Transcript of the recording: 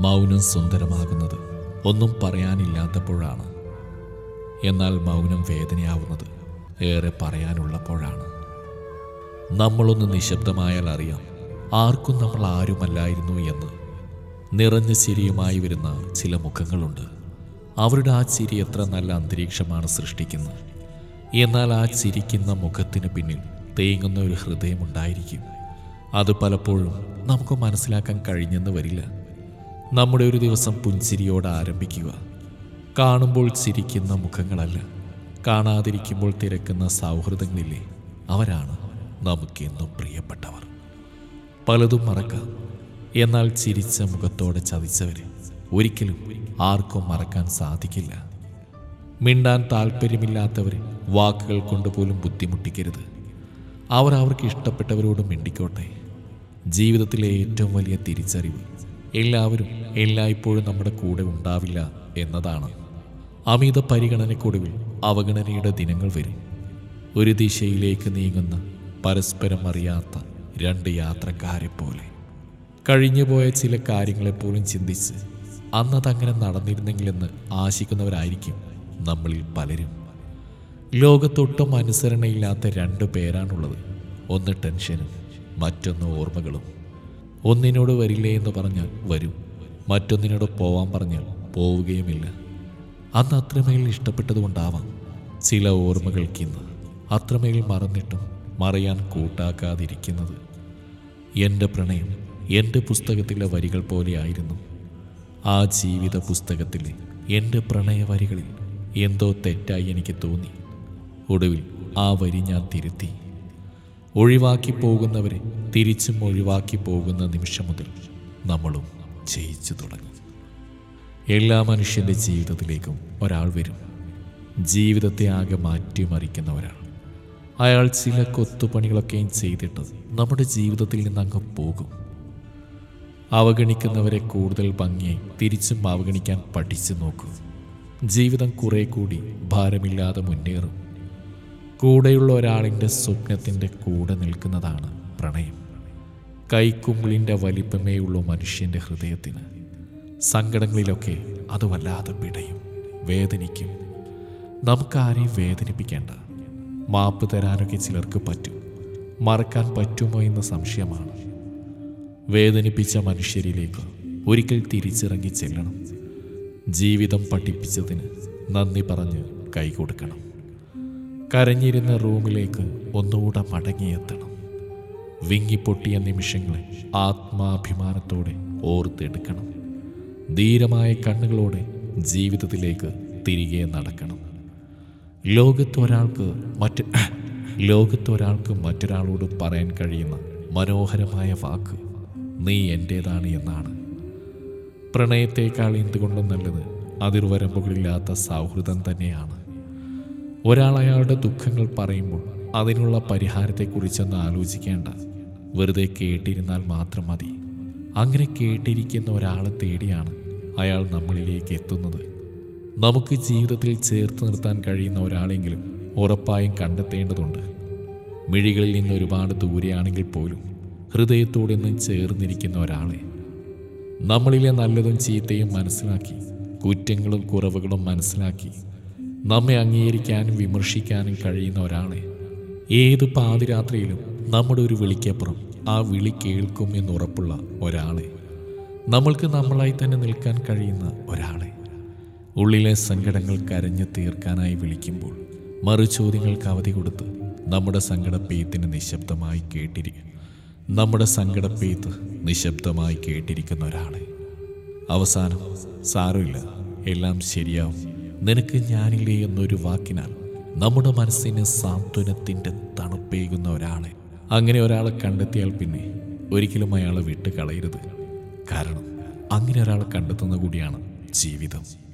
മൗനം സുന്ദരമാകുന്നത് ഒന്നും പറയാനില്ലാത്തപ്പോഴാണ് എന്നാൽ മൗനം വേദനയാവുന്നത് ഏറെ പറയാനുള്ളപ്പോഴാണ് നമ്മളൊന്ന് നിശബ്ദമായാൽ അറിയാം ആർക്കും നമ്മൾ ആരുമല്ലായിരുന്നു എന്ന് നിറഞ്ഞ ചിരിയുമായി വരുന്ന ചില മുഖങ്ങളുണ്ട് അവരുടെ ആ ചിരി എത്ര നല്ല അന്തരീക്ഷമാണ് സൃഷ്ടിക്കുന്നത് എന്നാൽ ആ ചിരിക്കുന്ന മുഖത്തിന് പിന്നിൽ തേങ്ങുന്ന ഒരു ഹൃദയമുണ്ടായിരിക്കും അത് പലപ്പോഴും നമുക്ക് മനസ്സിലാക്കാൻ കഴിഞ്ഞെന്ന് വരില്ല നമ്മുടെ ഒരു ദിവസം പുഞ്ചിരിയോടെ ആരംഭിക്കുക കാണുമ്പോൾ ചിരിക്കുന്ന മുഖങ്ങളല്ല കാണാതിരിക്കുമ്പോൾ തിരക്കുന്ന സൗഹൃദങ്ങളില്ലേ അവരാണ് നമുക്കെന്നും പ്രിയപ്പെട്ടവർ പലതും മറക്കാം എന്നാൽ ചിരിച്ച മുഖത്തോടെ ചതിച്ചവരെ ഒരിക്കലും ആർക്കും മറക്കാൻ സാധിക്കില്ല മിണ്ടാൻ താല്പര്യമില്ലാത്തവരെ വാക്കുകൾ കൊണ്ടുപോലും ബുദ്ധിമുട്ടിക്കരുത് അവർ അവർക്ക് ഇഷ്ടപ്പെട്ടവരോട് മിണ്ടിക്കോട്ടെ ജീവിതത്തിലെ ഏറ്റവും വലിയ തിരിച്ചറിവ് എല്ലാവരും എല്ലായ്പ്പോഴും നമ്മുടെ കൂടെ ഉണ്ടാവില്ല എന്നതാണ് അമിത പരിഗണനക്കൊടുവിൽ അവഗണനയുടെ ദിനങ്ങൾ വരും ഒരു ദിശയിലേക്ക് നീങ്ങുന്ന പരസ്പരം അറിയാത്ത രണ്ട് യാത്രക്കാരെ പോലെ കഴിഞ്ഞുപോയ ചില കാര്യങ്ങളെപ്പോലും ചിന്തിച്ച് അന്നതങ്ങനെ നടന്നിരുന്നെങ്കിലെന്ന് ആശിക്കുന്നവരായിരിക്കും നമ്മളിൽ പലരും ലോകത്തൊട്ടും അനുസരണയില്ലാത്ത രണ്ട് പേരാണുള്ളത് ഒന്ന് ടെൻഷനും മറ്റൊന്ന് ഓർമ്മകളും ഒന്നിനോട് വരില്ലേ എന്ന് പറഞ്ഞാൽ വരും മറ്റൊന്നിനോട് പോവാൻ പറഞ്ഞാൽ പോവുകയുമില്ല അന്ന് അത്രമേൽ ഇഷ്ടപ്പെട്ടതുകൊണ്ടാവാം ചില ഓർമ്മകൾക്കിന്ന് അത്രമേൽ മറന്നിട്ടും മറയാൻ കൂട്ടാക്കാതിരിക്കുന്നത് എൻ്റെ പ്രണയം എൻ്റെ പുസ്തകത്തിലെ വരികൾ പോലെയായിരുന്നു ആ ജീവിത പുസ്തകത്തിലെ എൻ്റെ പ്രണയ വരികളിൽ എന്തോ തെറ്റായി എനിക്ക് തോന്നി ഒടുവിൽ ആ വരി ഞാൻ തിരുത്തി ഒഴിവാക്കി പോകുന്നവരെ തിരിച്ചും ഒഴിവാക്കി പോകുന്ന നിമിഷം മുതൽ നമ്മളും ജയിച്ചു തുടങ്ങും എല്ലാ മനുഷ്യൻ്റെ ജീവിതത്തിലേക്കും ഒരാൾ വരും ജീവിതത്തെ ആകെ മാറ്റിമറിക്കുന്ന ഒരാൾ അയാൾ ചില കൊത്തുപണികളൊക്കെയും ചെയ്തിട്ട് നമ്മുടെ ജീവിതത്തിൽ നിന്ന് അങ്ങ് പോകും അവഗണിക്കുന്നവരെ കൂടുതൽ ഭംഗിയായി തിരിച്ചും അവഗണിക്കാൻ പഠിച്ചു നോക്കൂ ജീവിതം കുറെ കൂടി ഭാരമില്ലാതെ മുന്നേറും കൂടെയുള്ള ഒരാളിൻ്റെ സ്വപ്നത്തിൻ്റെ കൂടെ നിൽക്കുന്നതാണ് പ്രണയം കൈക്കുമ്പിളിൻ്റെ വലിപ്പമേ ഉള്ളൂ മനുഷ്യൻ്റെ ഹൃദയത്തിന് സങ്കടങ്ങളിലൊക്കെ അത് വല്ലാതെ പിടയും വേദനിക്കും നമുക്കാരെയും വേദനിപ്പിക്കേണ്ട മാപ്പ് തരാനൊക്കെ ചിലർക്ക് പറ്റും മറക്കാൻ പറ്റുമോ എന്ന സംശയമാണ് വേദനിപ്പിച്ച മനുഷ്യരിലേക്ക് ഒരിക്കൽ തിരിച്ചിറങ്ങി ചെല്ലണം ജീവിതം പഠിപ്പിച്ചതിന് നന്ദി പറഞ്ഞ് കൈ കൊടുക്കണം കരഞ്ഞിരുന്ന റൂമിലേക്ക് ഒന്നുകൂടെ മടങ്ങിയെത്തണം വിങ്ങിപ്പൊട്ടിയ നിമിഷങ്ങളെ ആത്മാഭിമാനത്തോടെ ഓർത്തെടുക്കണം ധീരമായ കണ്ണുകളോടെ ജീവിതത്തിലേക്ക് തിരികെ നടക്കണം ലോകത്തൊരാൾക്ക് മറ്റ് ലോകത്തൊരാൾക്ക് മറ്റൊരാളോട് പറയാൻ കഴിയുന്ന മനോഹരമായ വാക്ക് നീ എൻ്റേതാണ് എന്നാണ് പ്രണയത്തേക്കാൾ എന്തുകൊണ്ടും നല്ലത് അതിർവരമ്പുകളില്ലാത്ത സൗഹൃദം തന്നെയാണ് ഒരാൾ അയാളുടെ ദുഃഖങ്ങൾ പറയുമ്പോൾ അതിനുള്ള പരിഹാരത്തെക്കുറിച്ചൊന്ന് ആലോചിക്കേണ്ട വെറുതെ കേട്ടിരുന്നാൽ മാത്രം മതി അങ്ങനെ കേട്ടിരിക്കുന്ന ഒരാളെ തേടിയാണ് അയാൾ നമ്മളിലേക്ക് എത്തുന്നത് നമുക്ക് ജീവിതത്തിൽ ചേർത്ത് നിർത്താൻ കഴിയുന്ന ഒരാളെങ്കിലും ഉറപ്പായും കണ്ടെത്തേണ്ടതുണ്ട് മിഴികളിൽ നിന്ന് ഒരുപാട് ദൂരെയാണെങ്കിൽ പോലും ഹൃദയത്തോടെ നിന്നും ചേർന്നിരിക്കുന്ന ഒരാളെ നമ്മളിലെ നല്ലതും ചീത്തയും മനസ്സിലാക്കി കുറ്റങ്ങളും കുറവുകളും മനസ്സിലാക്കി നമ്മെ അംഗീകരിക്കാനും വിമർശിക്കാനും കഴിയുന്ന ഒരാളെ ഏത് പാതിരാത്രിയിലും നമ്മുടെ ഒരു വിളിക്കപ്പുറം ആ വിളി കേൾക്കും എന്നുറപ്പുള്ള ഒരാളെ നമ്മൾക്ക് നമ്മളായി തന്നെ നിൽക്കാൻ കഴിയുന്ന ഒരാളെ ഉള്ളിലെ സങ്കടങ്ങൾ കരഞ്ഞു തീർക്കാനായി വിളിക്കുമ്പോൾ മറു ചോദ്യങ്ങൾക്ക് അവധി കൊടുത്ത് നമ്മുടെ സങ്കടപ്പെയ്ത്തിന് നിശബ്ദമായി കേട്ടിരിക്കും നമ്മുടെ സങ്കടപ്പെയ്ത്ത് നിശബ്ദമായി കേട്ടിരിക്കുന്ന ഒരാളെ അവസാനം സാരമില്ല എല്ലാം ശരിയാവും നിനക്ക് ഞാനില്ലേ എന്നൊരു വാക്കിനാൽ നമ്മുടെ മനസ്സിന് സാന്ത്വനത്തിൻ്റെ തണുപ്പേകുന്ന ഒരാളെ അങ്ങനെ ഒരാളെ കണ്ടെത്തിയാൽ പിന്നെ ഒരിക്കലും അയാളെ വിട്ട് കളയരുത് കാരണം അങ്ങനെ ഒരാളെ കണ്ടെത്തുന്ന കൂടിയാണ് ജീവിതം